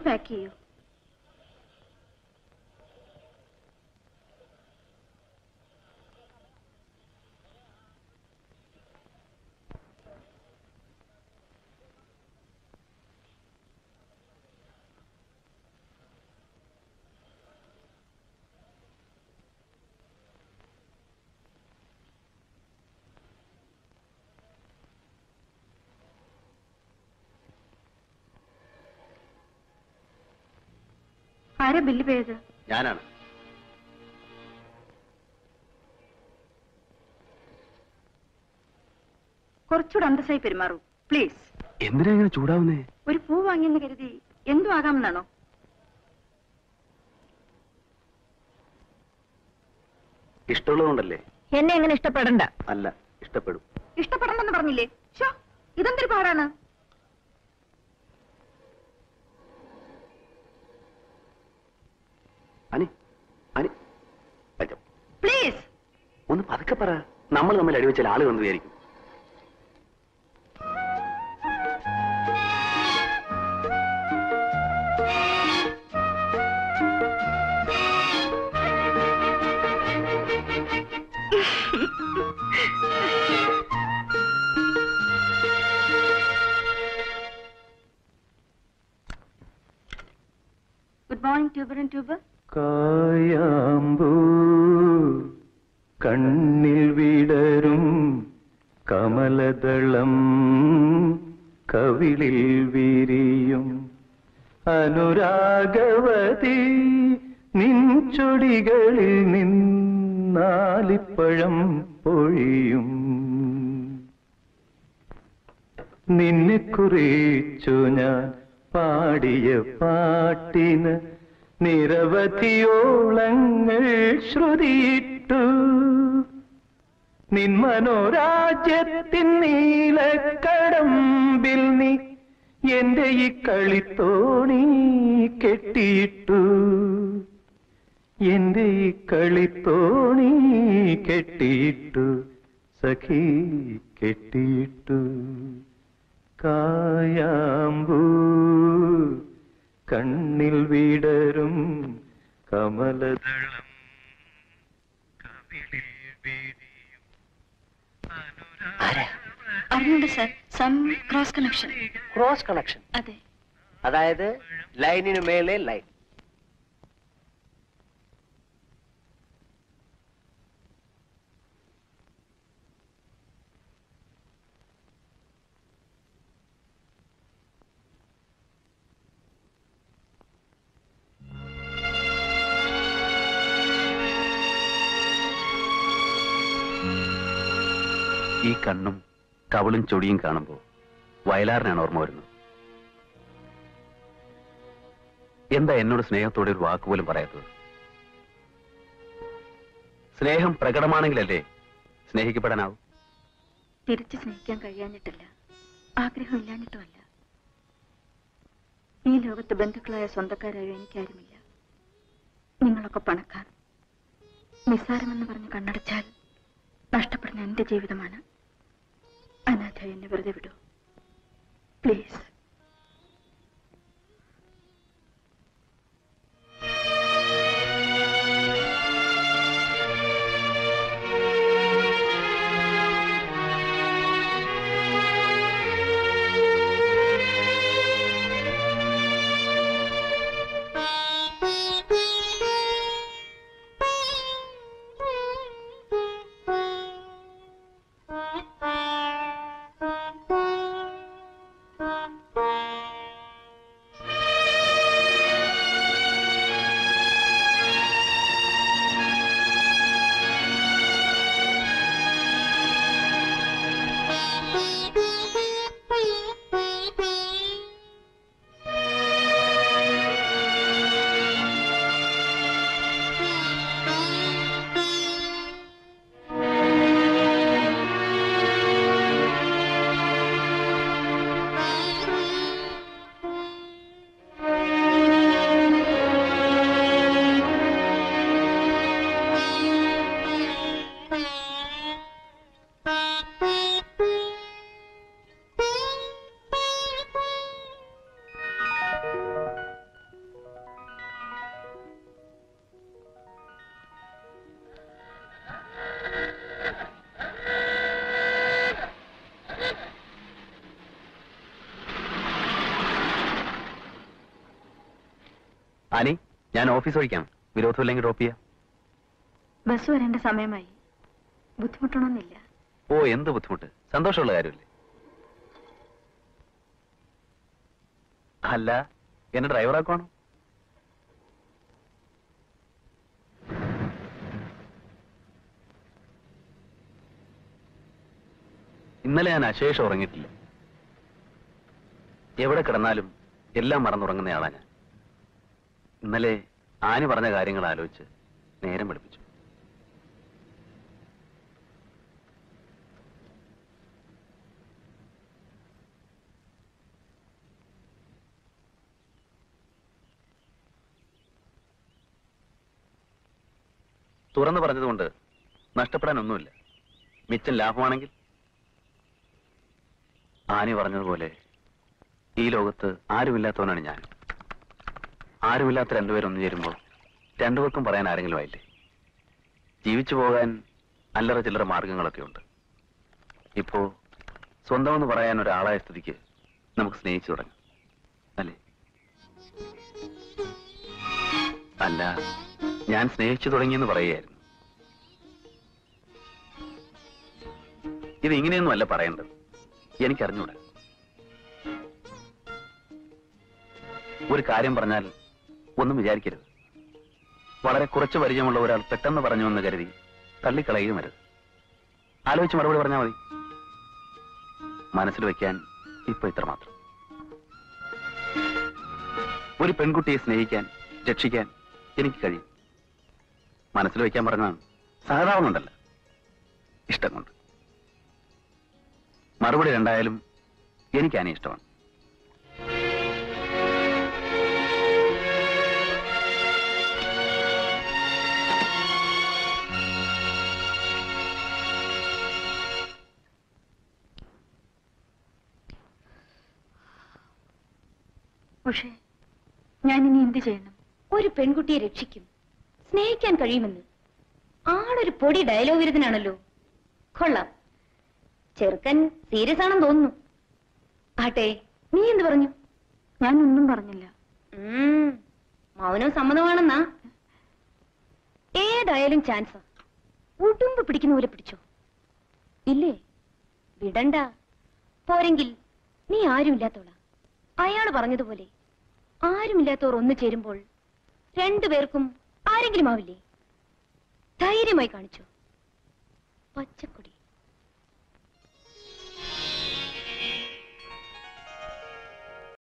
pack ചെയ്യൂ ആരാ bill pay ചെയ്ത് ഞാനാണ് കുറച്ചുകൂടെ അന്തസ്സായി പെരുമാറൂ പ്ലീസ് എന്തിനാ ഇങ്ങനെ ചൂടാവുന്നേ ഒരു പൂ വാങ്ങിയെന്ന് കരുതി എന്തും ആകാമെന്നാണോ ഇഷ്ടമുള്ളതുകൊണ്ടല്ലേ എന്നെ എങ്ങനെ ഇഷ്ടപ്പെടണ്ട അല്ല ഇഷ്ടപ്പെടും ഇഷ്ടപ്പെടണമെന്ന് പറഞ്ഞില്ലേ ഷോ ഇതെന്തൊരു പാടാണ് അനി അനി അച്ഛാ, പ്ലീസ് ഒന്ന് പതുക്കെ പറ നമ്മൾ തമ്മിൽ അടിവെച്ചാൽ ആള് വന്നു വിചാരിക്കും good morning tuber and tuber കായാമ്പൂ കണ്ണിൽ വിടരും കമലദളം കവിളിൽ വിരിയും അനുരാഗവതി നിൻചൊടികളിൽ നിന്നാലിപ്പഴം പൊഴിയും നിന്നെ കുറിച്ചു ഞാൻ പാടിയ പാട്ടിന് നിരവധിയോളങ്ങൾ ശ്രുതിയിട്ടു നിൻ മനോരാജ്യത്തിൻ നീലക്കടമ്പിൽ നീ എന്റെ ഈ കളിത്തോണി കെട്ടിയിട്ടു എന്റെ ഈ കളിത്തോണി കെട്ടിയിട്ടു സഖി കെട്ടിയിട്ടു കായാമ്പൂ കണ്ണിൽ വിടരും കമലദളം കവിളിൽ വിരിയും അറിഞ്ഞുണ്ട് sir some cross connection cross connection അതെ അതായത് ലൈനിന് മേലെ ലൈൻ ഈ കണ്ണും കവളും ചൊടിയും കാണുമ്പോ വയലാറിനാണ് ഓർമ്മ വരുന്നത് എന്താ എന്നോട് സ്നേഹത്തോടെ ഒരു വാക്ക് പോലും പറയാത്തത് സ്നേഹം പ്രകടമാണെങ്കിലല്ലേ സ്നേഹിക്കപ്പെടാനാവും തിരിച്ചു സ്നേഹിക്കാൻ കഴിയാഞ്ഞിട്ടില്ല ആഗ്രഹമില്ലാഞ്ഞിട്ടുമല്ല ഈ ലോകത്ത് ബന്ധുക്കളായ സ്വന്തക്കാരായോ എനിക്കാരുമില്ല നിങ്ങളൊക്കെ പണക്കാർ നിസ്സാരമെന്ന് പറഞ്ഞ് കണ്ണടച്ചാൽ നഷ്ടപ്പെടുന്ന എന്റെ ജീവിതമാണ് അനാഥ എന്നെ വെറുതെ വിടൂ പ്ലീസ് ഞാൻ ഓഫീസ് വഴിക്കാം വിരോധമില്ലെങ്കിൽ ഡ്രോപ്പ് ചെയ്യാം ബസ് വരേണ്ട സമയമായി ബുദ്ധിമുട്ടണമെന്നില്ല ഓ എന്ത് ബുദ്ധിമുട്ട് സന്തോഷമുള്ള കാര്യമല്ലേ അല്ല എന്നെ ഡ്രൈവറാക്കുവാണോ ഇന്നലെ ഞാൻ അശേഷം ഉറങ്ങിയിട്ടില്ല എവിടെ കിടന്നാലും എല്ലാം മറന്നുറങ്ങുന്നയാളാ ഞാൻ ഇന്നലെ ആനി പറഞ്ഞ കാര്യങ്ങൾ ആലോചിച്ച് നേരം പഠിപ്പിച്ചു തുറന്നു പറഞ്ഞതുകൊണ്ട് നഷ്ടപ്പെടാനൊന്നുമില്ല മിച്ചം ലാഭമാണെങ്കിൽ ആനി പറഞ്ഞതുപോലെ ഈ ലോകത്ത് ആരുമില്ലാത്തവനാണ് ഞാൻ ആരുമില്ലാത്ത രണ്ടുപേരൊന്നു ചേരുമ്പോൾ രണ്ടുപേർക്കും പറയാൻ ആരെങ്കിലും ആയില്ലേ ജീവിച്ചു പോകാൻ അല്ലറ ചില്ലറ മാർഗങ്ങളൊക്കെ ഉണ്ട് ഇപ്പോ സ്വന്തമെന്ന് പറയാൻ ഒരാളായ സ്ഥിതിക്ക് നമുക്ക് സ്നേഹിച്ചു തുടങ്ങാം അല്ലേ അല്ല ഞാൻ സ്നേഹിച്ചു തുടങ്ങിയെന്ന് പറയുകയായിരുന്നു ഇത് ഇങ്ങനെയൊന്നും അല്ല പറയേണ്ടത് എനിക്കറിഞ്ഞൂടാ ഒരു കാര്യം പറഞ്ഞാൽ ഒന്നും വിചാരിക്കരുത് വളരെ കുറച്ച് പരിചയമുള്ള ഒരാൾ പെട്ടെന്ന് പറഞ്ഞുവെന്ന് കരുതി തള്ളിക്കളയുകയും അരുത് ആലോചിച്ച് മറുപടി പറഞ്ഞാൽ മതി മനസ്സിൽ വെക്കാൻ ഇപ്പൊ ഇത്ര മാത്രം ഒരു പെൺകുട്ടിയെ സ്നേഹിക്കാൻ രക്ഷിക്കാൻ എനിക്ക് കഴിയും മനസ്സിൽ വെക്കാൻ പറഞ്ഞാൽ സഹതാപം കൊണ്ടല്ല ഇഷ്ടം കൊണ്ട് മറുപടി രണ്ടായാലും എനിക്ക് ആനെ ഇഷ്ടമാണ് പക്ഷേ ഞാൻ ഇനി എന്ത് ചെയ്യണം ഒരു പെൺകുട്ടിയെ രക്ഷിക്കും സ്നേഹിക്കാൻ കഴിയുമെന്ന് ആളൊരു പൊടി ഡയലോഗ് വിരുദ്ധനാണല്ലോ കൊള്ളാം ചെറുക്കൻ സീരിയസ് ആണെന്ന് തോന്നുന്നു ആട്ടെ നീ എന്ത് പറഞ്ഞു ഞാൻ ഒന്നും പറഞ്ഞില്ല ഉം, മൗനം സമ്മതമാണെന്നാ ഏതായാലും ചാൻസാ ഉടുമ്പ് പിടിക്കുന്ന പോലെ പിടിച്ചോ ഇല്ലേ വിടണ്ട പോരെങ്കിൽ നീ ആരുമില്ലാത്തോളാ അയാള് പറഞ്ഞതുപോലെ ആരുമില്ലാത്തവർ ഒന്നു ചേരുമ്പോൾ രണ്ടുപേർക്കും ആരെങ്കിലും ആവില്ലേ ധൈര്യമായി കാണിച്ചോ പച്ചക്കുള